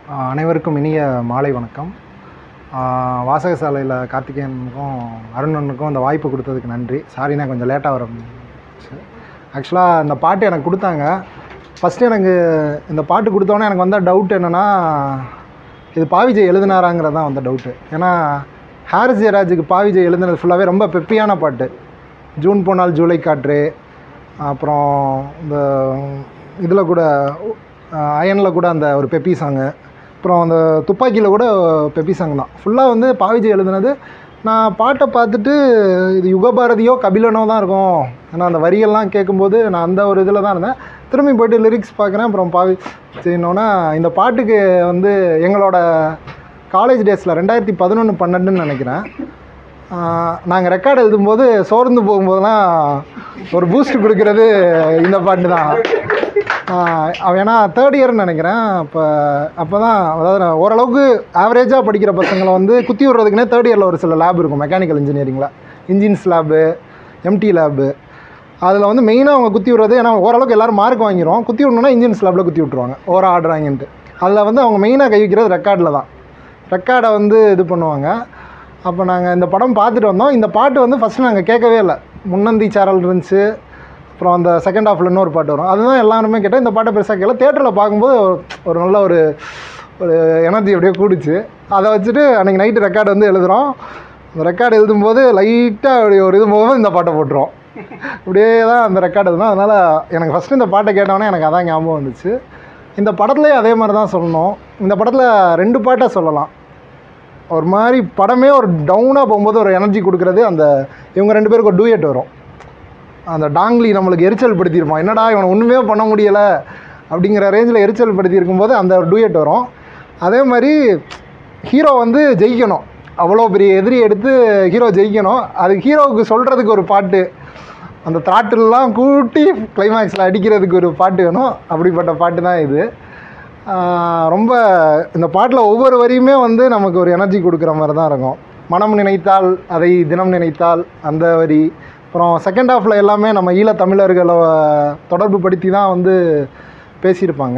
ஆஹ் அனைவருக்கும் இனிய மாலை வணக்கம் ஆஹ் வாசகசாலையில் கார்த்திகேயனுக்கும் அருணனுக்கும் இந்த வாய்ப்பு கொடுத்ததுக்கு நன்றி சாரி நான் கொஞ்சம் லேட்டாக வர ஆக்சுவலாக இந்த பாட்டு எனக்கு கொடுத்தாங்க ஃபஸ்ட்டு எனக்கு இந்த பாட்டு கொடுத்தோன்னே எனக்கு வந்த டவுட் என்னென்னா இது பாவிஜய் எழுதினாராங்கிறது தான் வந்த டவுட்டு ஏன்னா ஹாரிஸ் ஜெயராஜுக்கு பாவிஜய் எழுதினது ஃபுல்லாகவே ரொம்ப பெப்பியான பாட்டு ஜூன் போனால் ஜூலை காற்று அப்புறம் இந்த இதில் கூட அயனில் கூட அந்த ஒரு பெப்பி சாங்கு அப்புறம் அந்த துப்பாக்கியில் கூட பெப்பி சாங் தான் ஃபுல்லாக வந்து பாவிஜய் எழுதுனது நான் பாட்டை பார்த்துட்டு இது யுகபாரதியோ கபிலனோ தான் இருக்கும் ஏன்னா அந்த வரியெல்லாம் கேட்கும்போது நான் அந்த ஒரு இதில் தான் இருந்தேன் திரும்பி போயிட்டு லிரிக்ஸ் பார்க்குறேன் அப்புறம் பாவி செய்யணுன்னா இந்த பாட்டுக்கு வந்து எங்களோட காலேஜ் டேஸில் ரெண்டாயிரத்தி பதினொன்று பன்னெண்டுன்னு நினைக்கிறேன் நாங்கள் ரெக்கார்டு எழுதும்போது சோர்ந்து போகும்போதெல்லாம் ஒரு பூஸ்ட் கொடுக்கறது இந்த பாட்டு தான் ஆஹ் அவன் ஏன்னா தேர்ட் இயர்னு நினைக்கிறேன் அப்போ அப்போ தான் அதாவது நான் ஓரளவுக்கு ஆவரேஜாக படிக்கிற பசங்களை வந்து குத்தி விட்றதுக்குனே தேர்ட் இயரில் ஒரு சில லேப் இருக்கும் மெக்கானிக்கல் இன்ஜினியரிங்கில் இன்ஜின்ஸ் லேபு எம்டி லேபு அதில் வந்து மெயினாக அவங்க குத்தி விட்றது ஏன்னா ஓரளவுக்கு எல்லோரும் மார்க் வாங்கிரும் குத்தி விடணுன்னா இன்ஜின்ஸ் லேபில் குத்தி விட்ருவாங்க ஓர ஆடுறாங்கன்ட்டு அதில் வந்து அவங்க மெயினாக கை வைக்கிறது ரெக்கார்டில் தான் ரெக்கார்டை வந்து இது பண்ணுவாங்க அப்போ நாங்கள் இந்த படம் பார்த்துட்டு வந்தோம் இந்த பாட்டு வந்து ஃபஸ்ட்டு நாங்கள் கேட்கவே இல்லை முன்னந்தி சேரல் இருந்துச்சு அப்புறம் அந்த செகண்ட் ஹாஃபில் இன்னொரு பாட்டு வரும் அதுதான் எல்லாருமே கேட்டேன் இந்த பாட்டை பெருசாக கேட்கல தேட்டரில் பார்க்கும்போது ஒரு- ஒரு நல்ல ஒரு ஒரு எனர்ஜி அப்படியே கூடுச்சு அதை வச்சுட்டு அன்றைக்கி நைட்டு ரெக்கார்டு வந்து எழுதுகிறோம் அந்த ரெக்கார்டு எழுதும்போது லைட்டாக அப்படி ஒரு இது போகும்போது இந்த பாட்டை போட்டுருவோம் இப்படியே தான் அந்த ரெக்கார்டு எழுதணும் அதனால் எனக்கு ஃபஸ்ட்டு இந்த பாட்டை கேட்டோன்னே எனக்கு அதான் ஞாபகம் வந்துச்சு இந்த படத்துலேயும் அதே மாதிரி தான் சொல்லணும் இந்த படத்தில் ரெண்டு பாட்டை சொல்லலாம் ஒரு மாதிரி படமே ஒரு டவுனாக போகும்போது ஒரு எனர்ஜி கொடுக்குறது அந்த இவங்க ரெண்டு பேருக்கு ஒரு டூயட் வரும் அந்த டாங்லி நம்மளுக்கு எரிச்சல் படுத்தியிருப்பான் என்னடா இவனை ஒன்றுமே பண்ண முடியலை அப்படிங்கிற ரேஞ்சில் எரிச்சல் படுத்தி இருக்கும்போது அந்த ஒரு டூயட் வரும் அதே மாதிரி ஹீரோ வந்து ஜெயிக்கணும் அவ்வளோ பெரிய எதிரி எடுத்து ஹீரோ ஜெயிக்கணும் அது ஹீரோவுக்கு சொல்கிறதுக்கு ஒரு பாட்டு அந்த த்ராட்டில்லாம் கூட்டி கிளைமேக்ஸில் அடிக்கிறதுக்கு ஒரு பாட்டு வேணும் அப்படிப்பட்ட பாட்டு தான் இது ஆஹ் ரொம்ப இந்த பாட்டில் ஒவ்வொரு வரியுமே வந்து நமக்கு ஒரு எனர்ஜி கொடுக்குற மாதிரி தான் இருக்கும் மனம் நினைத்தால் அதை தினம் நினைத்தால் அந்த வரி அப்புறம் செகண்ட் ஹாஃபில் எல்லாமே நம்ம ஈழத்தமிழர்களை தொடர்பு படுத்தி தான் வந்து பேசியிருப்பாங்க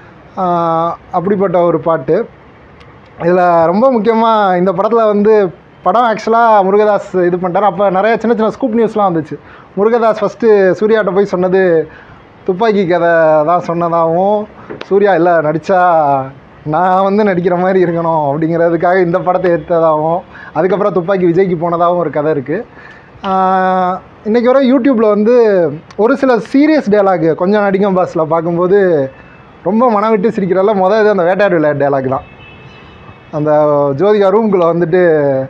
ஆஹ் அப்படிப்பட்ட ஒரு பாட்டு இதில் ரொம்ப முக்கியமாக இந்த படத்தில் வந்து படம் ஆக்சுவலாக முருகதாஸ் இது பண்ணிட்டார் அப்போ நிறைய சின்ன சின்ன ஸ்கூப் நியூஸ்லாம் வந்துச்சு முருகதாஸ் ஃபஸ்ட்டு சூர்யாட்ட போய் சொன்னது துப்பாக்கி கதை தான் சொன்னதாகவும் சூர்யா இல்லை நடித்தா நான் வந்து நடிக்கிற மாதிரி இருக்கணும் அப்படிங்கிறதுக்காக இந்த படத்தை எடுத்ததாகவும் அதுக்கப்புறம் துப்பாக்கி விஜய்க்கு போனதாகவும் ஒரு கதை இருக்குது இன்றைக்கி வர யூடியூப்பில் வந்து ஒரு சில சீரியஸ் டயலாக் கொஞ்சம் நடிக்கும் பாஸில் பார்க்கும்போது ரொம்ப மனம் விட்டு சிரிக்கிறதால முதல் இது அந்த வேட்டையாடு விளையாட்டு டயலாக் தான் அந்த ஜோதிகா ரூம்குள்ளே வந்துட்டு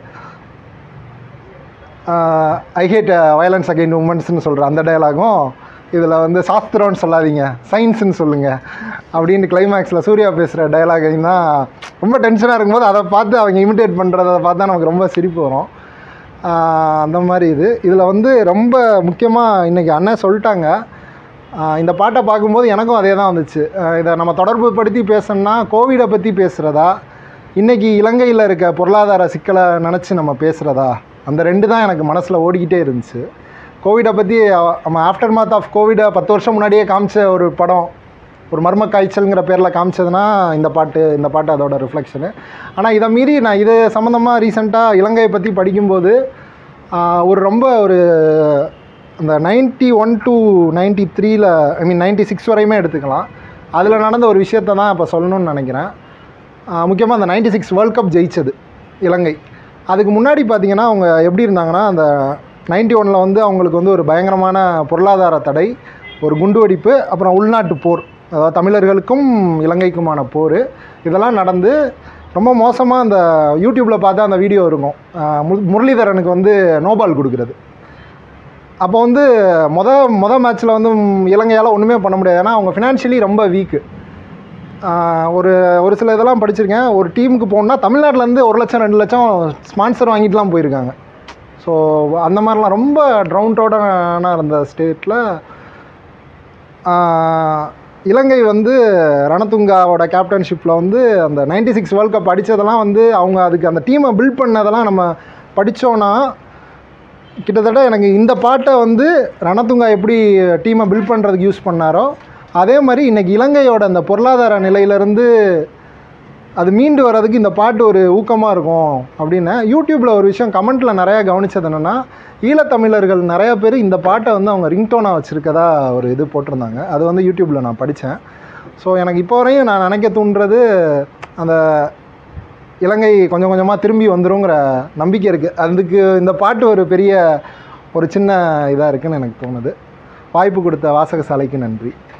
ஐ ஹேட் வயலன்ஸ் அகைன் உமன்ஸ்னு சொல்கிற அந்த டயலாகும் இதில் வந்து சாஸ்திரம்னு சொல்லாதீங்க சயின்ஸ்னு சொல்லுங்கள் அப்படின்னு கிளைமேக்ஸில் சூர்யா பேசுகிற டயலாகையும் தான் ரொம்ப டென்ஷனாக இருக்கும்போது அதை பார்த்து அவங்க இமிட்டேட் பண்ணுறத பார்த்தா நமக்கு ரொம்ப சிரிப்பு வரும் ஆஹ் அந்த மாதிரி இது இதில் வந்து ரொம்ப முக்கியமாக இன்றைக்கி அண்ணன் சொல்லிட்டாங்க ஆஹ் இந்த பாட்டை பார்க்கும்போது எனக்கும் அதே தான் வந்துச்சு ஆஹ் இதை நம்ம தொடர்பு படுத்தி பேசணும்னா கோவிடை பற்றி பேசுகிறதா இன்றைக்கி இலங்கையில் இருக்க பொருளாதார சிக்கலை நினச்சி நம்ம பேசுகிறதா அந்த ரெண்டு தான் எனக்கு மனசில் ஓடிக்கிட்டே இருந்துச்சு கோவிடை பற்றி நம்ம ஆஃப்டர் மாத் ஆஃப் கோவிடை பத்து வருஷம் முன்னாடியே காமிச்ச ஒரு படம் ஒரு மர்ம காய்ச்சல்ங்கிற பேரில் காமிச்சதுன்னா இந்த பாட்டு இந்த பாட்டு அதோட ரிஃப்ளெக்ஷனு ஆனால் இதை மீறி நான் இது சம்மந்தமாக ரீசெண்டாக இலங்கையை பற்றி படிக்கும்போது ஆஹ், ஒரு ரொம்ப ஒரு அந்த நைன்ட்டி ஒன் டு நைன்ட்டி த்ரீல ஐ மீன் நைன்ட்டி சிக்ஸ் வரையுமே எடுத்துக்கலாம் அதில் நடந்த ஒரு விஷயத்தை தான் இப்போ சொல்லணும்னு நினைக்கிறேன் முக்கியமாக அந்த நைன்ட்டி சிக்ஸ் வேர்ல்ட் கப் ஜெயிச்சது இலங்கை அதுக்கு முன்னாடி பார்த்தீங்கன்னா அவங்க எப்படி இருந்தாங்கன்னா அந்த நைன்ட்டி ஒனில் வந்து அவங்களுக்கு வந்து ஒரு பயங்கரமான பொருளாதார தடை ஒரு குண்டுவெடிப்பு அப்புறம் உள்நாட்டு போர் அதாவது தமிழர்களுக்கும் இலங்கைக்குமான போர் இதெல்லாம் நடந்து ரொம்ப மோசமாக அந்த யூடியூப்பில் பார்த்தா அந்த வீடியோ இருக்கும் ஆஹ் மு- முரளிதரனுக்கு வந்து நோபால் கொடுக்குறது அப்போ வந்து மொத மொத மேட்ச்சில் வந்து ம், இலங்கையால் ஒன்றுமே பண்ண முடியாது ஏன்னா அவங்க ஃபினான்ஷியலி ரொம்ப வீக்கு ஒரு ஒரு சில இதெல்லாம் படிச்சிருக்கேன் ஒரு டீமுக்கு போகணுன்னா தமிழ்நாட்டிலேருந்து ஒரு லட்சம் ரெண்டு லட்சம் ஸ்பான்சர் வாங்கிட்டுலாம் போயிருக்காங்க ஸோ அந்த மாதிரிலாம் ரொம்ப ட்ரவுண்டோடான இருந்த ஸ்டேட்டில் இலங்கை வந்து ரணதுங்காவோட கேப்டன்ஷிப்பில் வந்து அந்த நைன்டி சிக்ஸ் வேர்ல்ட் கப் அடித்ததெல்லாம் வந்து அவங்க அதுக்கு அந்த டீமை பில்ட் பண்ணதெல்லாம் நம்ம படித்தோன்னா கிட்டத்தட்ட எனக்கு இந்த பாட்டை வந்து ரணதுங்கா எப்படி டீமை பில்ட் பண்ணுறதுக்கு யூஸ் பண்ணாரோ அதே மாதிரி இன்றைக்கி இலங்கையோட அந்த பொருளாதார நிலையிலேருந்து அது மீண்டு வர்றதுக்கு இந்த பாட்டு ஒரு ஊக்கமாக இருக்கும் அப்படின்னு யூடியூப்பில் ஒரு விஷயம் கமெண்ட்டில் நிறையா கவனிச்சது என்னென்னா ஈழத்தமிழர்கள் நிறைய பேர் இந்த பாட்டை வந்து அவங்க ரிங்டோனாக வச்சுருக்கதா ஒரு இது போட்டிருந்தாங்க அது வந்து யூடியூப்பில் நான் படித்தேன் ஸோ எனக்கு இப்போ வரையும் நான் நினைக்க தூண்டுறது அந்த இலங்கை கொஞ்சம் கொஞ்சமாக திரும்பி வந்துருங்கிற நம்பிக்கை இருக்குது அதுக்கு இந்த பாட்டு ஒரு பெரிய ஒரு சின்ன இதாக இருக்குன்னு எனக்கு தோணுது வாய்ப்பு கொடுத்த வாசகசாலைக்கு நன்றி